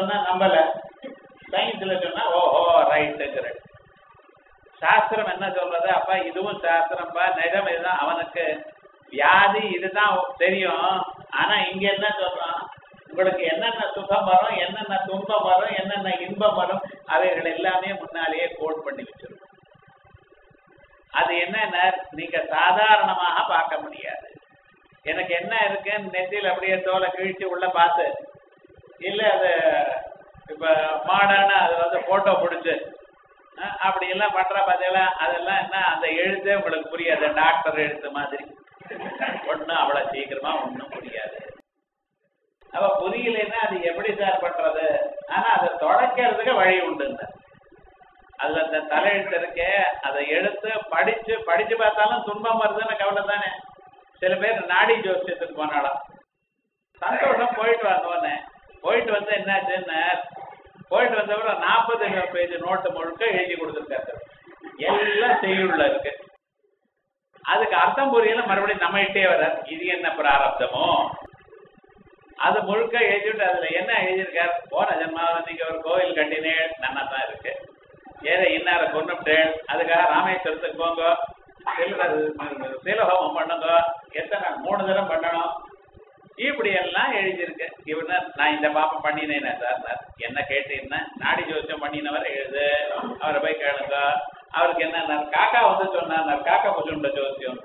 சொன்னா நம்பல சயின்ஸ்ல சொன்னா ஓஹோ ரைட்டுங்கிற சாஸ்திரம் என்ன சொல்றது அப்பா இதுவும் சாஸ்திரம்ப்பா நிஜம் இதுதான் அவனுக்கு வியாதி இதுதான் தெரியும் ஆனா இங்க என்ன சொல்றான் உங்களுக்கு என்னென்ன சுகம் வரும் என்னென்ன துன்பம் வரும் என்னென்ன இன்பம் வரும் அவைகள் எல்லாமே முன்னாலேயே கோட் பண்ணி வச்சிருக்கோம் அது என்னன்னா நீங்க சாதாரணமாக பார்க்க முடியாது எனக்கு என்ன இருக்குன்னு நெத்தியில் அப்படியே தோலை கிழிச்சு உள்ள பார்த்து இல்ல அது இப்ப மாடான அது வந்து போட்டோ பிடிச்சு அஹ், அப்படி எல்லாம் பண்ற பார்த்தீங்களா அதெல்லாம் என்ன அந்த எழுத்தே உங்களுக்கு புரியாது டாக்டர் எழுத்து மாதிரி ஒண்ணும் அவ்வளவு சீக்கிரமா ஒண்ணும் புரியாது அப்ப புரியலைன்னா அது எப்படி சார் பண்றது ஆனா அதை தொடக்கிறதுக்கு வழி உண்டுங்க அதுல அந்த தலையெழுத்து இருக்கே அதை எடுத்து படிச்சு படிச்சு பார்த்தாலும் துன்பம் வருதுன்னு கவலை தானே சில பேர் நாடி ஜோசியத்துக்கு போனாலும் சந்தோஷம் போயிட்டு வந்தோடனே போயிட்டு வந்து என்னாச்சுன்னு போயிட்டு வந்தவரை நாற்பது பேஜ் நோட்டு முழுக்க எழுதி கொடுத்துருக்காரு எல்லாம் செய்யுள்ள இருக்கு அதுக்கு அர்த்தம் புரியல மறுபடியும் நம்மகிட்டே வர இது என்ன பிராரப்தமோ அது முழுக்க எழுதிட்டு அதுல என்ன எழுதியிருக்காரு போன ஜென்மாவில் நீங்க ஒரு கோவில் கட்டினேன் நன்னா தான் இருக்கு ஏதோ இன்னார கொண்டுட்டேன் அதுக்காக ராமேஸ்வரத்துக்கு போங்க சீலஹோமம் பண்ணுங்க எத்தனை மூணு தரம் பண்ணணும் இப்படி எல்லாம் எழுதியிருக்கு இவன நான் இந்த பாப்பம் பண்ணினேனே சார் சார் என்ன கேட்டீங்கன்னா நாடி ஜோசியம் பண்ணினவர் எழுது அவரை போய் கேளுங்க அவருக்கு என்ன காக்கா வந்து சொன்னார் காக்கா புசுண்ட ஜோசியம்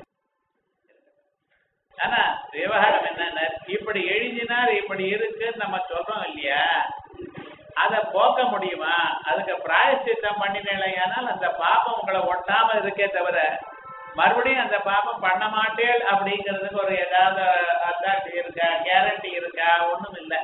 ஆனா விவகாரம் என்னன்னா இப்படி எழுதினார் இப்படி இருக்குன்னு நம்ம சொல்றோம் இல்லையா அதை போக்க முடியுமா அதுக்கு பிராயசித்தம் பண்ணினேனால் அந்த பாப்பம் உங்களை ஒட்டாம இருக்கே தவிர மறுபடியும் அந்த பாப்பம் பண்ண மாட்டேள் அப்படிங்கிறதுக்கு ஒரு ஏதாவது அத்தாட்சி இருக்கா கேரண்டி இருக்கா ஒண்ணும் இல்லை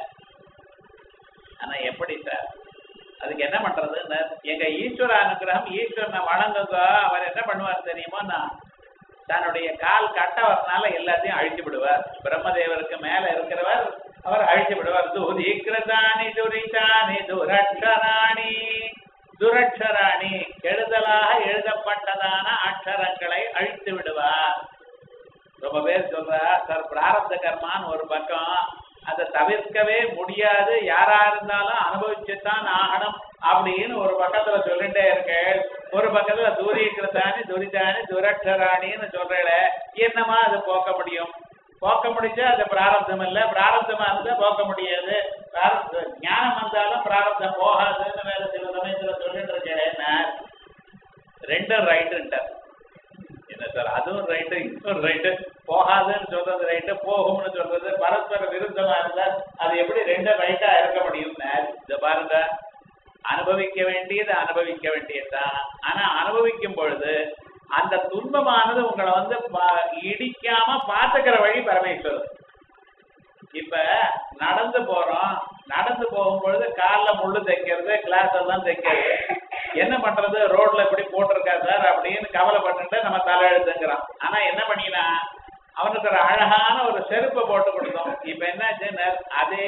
ஆனா எப்படி சார் அதுக்கு என்ன பண்றதுன்னு எங்க ஈஸ்வர அனுகிரகம் ஈஸ்வரனை வணங்குங்க அவர் என்ன பண்ணுவார் தெரியுமா நான் தன்னுடைய கால் கட்டவர்னால எல்லாத்தையும் அழிச்சு விடுவார் பிரம்மதேவருக்கு மேல இருக்கிறவர் அவர் அழிச்சு விடுவார் துரிகிருதானி துரிதானி துரட்சராணி துரட்சராணி கெடுதலாக எழுதப்பட்டதான அக்ஷரங்களை அழித்து விடுவார் ரொம்ப பேர் சொல்றா சார் பிராரப்த கர்மான்னு ஒரு பக்கம் அதை தவிர்க்கவே முடியாது யாரா இருந்தாலும் அனுபவிச்சுத்தான் ஆகணும் அப்படின்னு ஒரு பக்கத்துல சொல்லிட்டே இருக்கேன் ஒரு பக்கத்துல தூரீகிருத்தானி துரிதானி துரட்சராணின்னு சொல்றேன் என்னமா அது போக்க முடியும் போக்க முடிஞ்சா அது பிராரப்தம் இல்ல பிராரப்தமா இருந்தா போக்க முடியாது பிராரப்த ஞானம் வந்தாலும் பிராரப்தம் போகாதுன்னு வேற சில சமயத்துல சொல்லிட்டு இருக்கேன் ரெண்டும் ரைட்டுன்ட்டார் என்ன சார் அதுவும் ரைட்டு இன்னொரு ரைட்டு போகாதுன்னு சொல்றது ரைட்டு போகும்னு சொல்றது பரஸ்பர விருத்தமா இருந்தா அது எப்படி ரெண்டும் ரைட்டா இருக்க முடியும் இந்த பாருங்க அனுபவிக்க வேண்டியது அனுபவிக்க வேண்டியதுதான் ஆனா அனுபவிக்கும் பொழுது அந்த துன்பமானது உங்களை வந்து பா- இடிக்காம பாத்துக்கிற வழி பரமேஸ்வரர் இப்ப நடந்து போறோம் நடந்து போகும்பொழுது கால்ல முள்ளு தைக்கிறது கிளாஸ் எல்லாம் தைக்கிறது என்ன பண்றது ரோட்ல இப்படி போட்டிருக்கா சார் அப்படின்னு கவலைப்பட்டுட்டு நம்ம தலையெழுத்துங்கிறான் ஆனா என்ன பண்ணினா அவனுக்கு ஒரு அழகான ஒரு செருப்பை போட்டு கொடுத்தோம் இப்ப என்னாச்சுன்னு அதே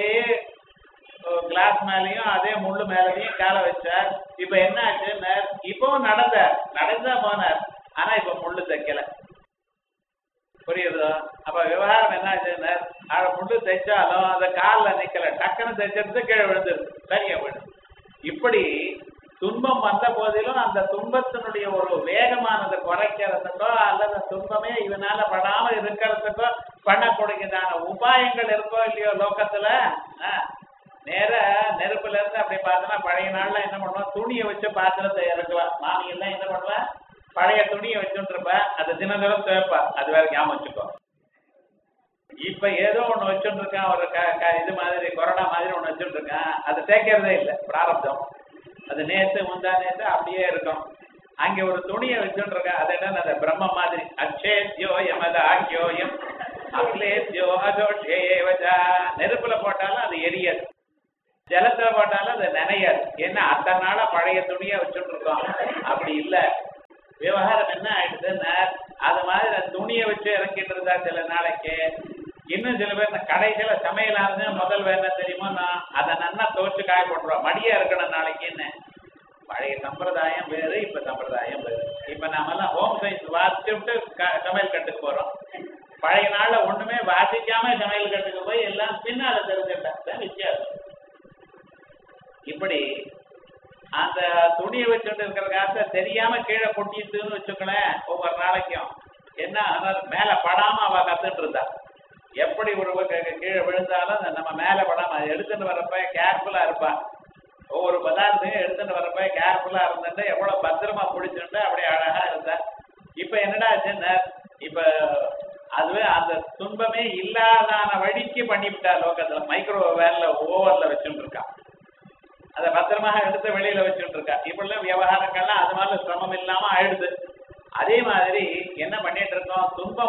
கிளாஸ் மேலயும் அதே முள்ளு மேலயும் காலை வச்சார் இப்ப என்ன ஆச்சுன்னு இப்பவும் நடந்தார் நடந்தா போனார் ஆனா இப்ப முள்ளு தைக்கல புரியுதோ அப்ப விவகாரம் என்ன ஆச்சுன்னு அதை முள்ளு தைச்சாலும் அந்த காலில் நிக்கல டக்குன்னு தைச்சது கீழே விழுந்துருது சரியா போயிடும் இப்படி துன்பம் வந்த போதிலும் அந்த துன்பத்தினுடைய ஒரு வேகமானதை குறைக்கிறதுக்கோ அல்லது துன்பமே இவனால படாம இருக்கிறதுக்கோ பண்ணக்கூடியதான உபாயங்கள் இருக்கோ இல்லையோ லோகத்துல ஆ, நேர நெருப்புல இருந்து அப்படி பார்த்தோன்னா பழைய நாள்ல என்ன பண்ணுவோம் துணியை வச்சு பாத்திரத்தை இறக்குவா மாமி எல்லாம் என்ன பண்ணுவா பழைய துணியை வச்சுட்டு இருப்பா அது தினந்தோறும் துவைப்பா அது வேற ஞாபகம் வச்சுக்கோ இப்ப ஏதோ ஒண்ணு வச்சுட்டு இருக்கான் ஒரு க- க- இது மாதிரி கொரோனா மாதிரி ஒண்ணு வச்சுட்டு இருக்கான் அதை தேய்க்கிறதே இல்லை பிராரப்தம் அது நேத்து முந்தா நேத்து அப்படியே இருக்கும் அங்க ஒரு துணியை வச்சுட்டு இருக்கான் அது என்ன அந்த பிரம்ம மாதிரி அச்சேத்யோ யமத ஆக்கியோயம் அக்லேத்யோ அதோஷேவஜா நெருப்புல போட்டாலும் அது எரியாது ஜலத்துல போட்டாலும் அது நினையாது ஏன்னா அத்தனை நாளா பழைய துணியை வச்சுட்டு இருக்கோம் அப்படி இல்ல விவகாரம் என்ன ஆயிடுதுன்னா அது மாதிரி அந்த துணியை வச்சு இறக்கிட்டு இருந்தா சில நாளைக்கு இன்னும் சில பேர் இந்த கடைசியில சமையலானது முதல் வேலை தெரியுமா நான் அதை நன்னா துவைச்சு காய போட்டுருவோம் மடியா இருக்கணும் நாளைக்குன்னு பழைய சம்பிரதாயம் வேறு இப்ப சம்பிரதாயம் வேறு இப்ப நாம எல்லாம் ஹோம் சயின்ஸ் வாசிச்சுட்டு க- சமையல் கட்டுக்கு போறோம் பழைய நாள்ல ஒண்ணுமே வாசிக்காம சமையல் கட்டுக்கு போய் எல்லாம் பின்னால தெரிஞ்சுட்டா தான் வித்தியாசம் இப்படி அந்த துணியை வச்சுட்டு இருக்கிற காசை தெரியாம கீழே கொட்டிட்டுன்னு வச்சுக்கலேன் ஒவ்வொரு நாளைக்கும் என்ன ஆனா மேல படாம அவ கத்துட்டு இருந்தா எப்படி ஒரு பக்கம் கீழே விழுந்தாலும் அந்த நம்ம மேல படாம அதை எடுத்துட்டு வரப்ப கேர்ஃபுல்லா இருப்பா ஒவ்வொரு பதார்த்தையும் எடுத்துட்டு வரப்ப கேர்ஃபுல்லா இருந்துட்டு எவ்வளவு பத்திரமா பிடிச்சிட்டு அப்படியே அழகா இருந்தா இப்ப என்னடா ஆச்சுன்னா இப்ப அதுவே அந்த துன்பமே இல்லாதான வழிக்கு பண்ணிவிட்டா லோகத்துல மைக்ரோ வேர்ல ஓவர்ல வச்சுட்டு இருக்கா அதை பத்திரமாக எடுத்து வெளியில வச்சுட்டு இருக்கா இப்படிலாம் விவகாரங்கள்லாம் அது மாதிரி சிரமம் இல்லாம ஆயிடுது அதே மாதிரி என்ன பண்ணிட்டு இருக்கோம் துன்பம்